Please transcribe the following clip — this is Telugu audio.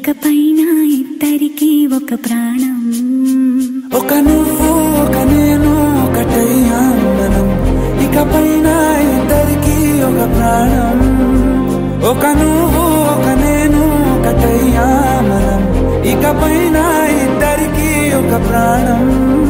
ఇకపైన ఇద్దరికి ఒక ప్రాణం ఒక నువ్వు ఒక నేను ఒకటయ్యాం మనం ఇకపైన ఇద్దరికి ఒక ప్రాణం ఒక నువ్వు ఒక నేను ఒకటయ్యాం మనం ఇకపైన ఇద్దరికి ఒక ప్రాణం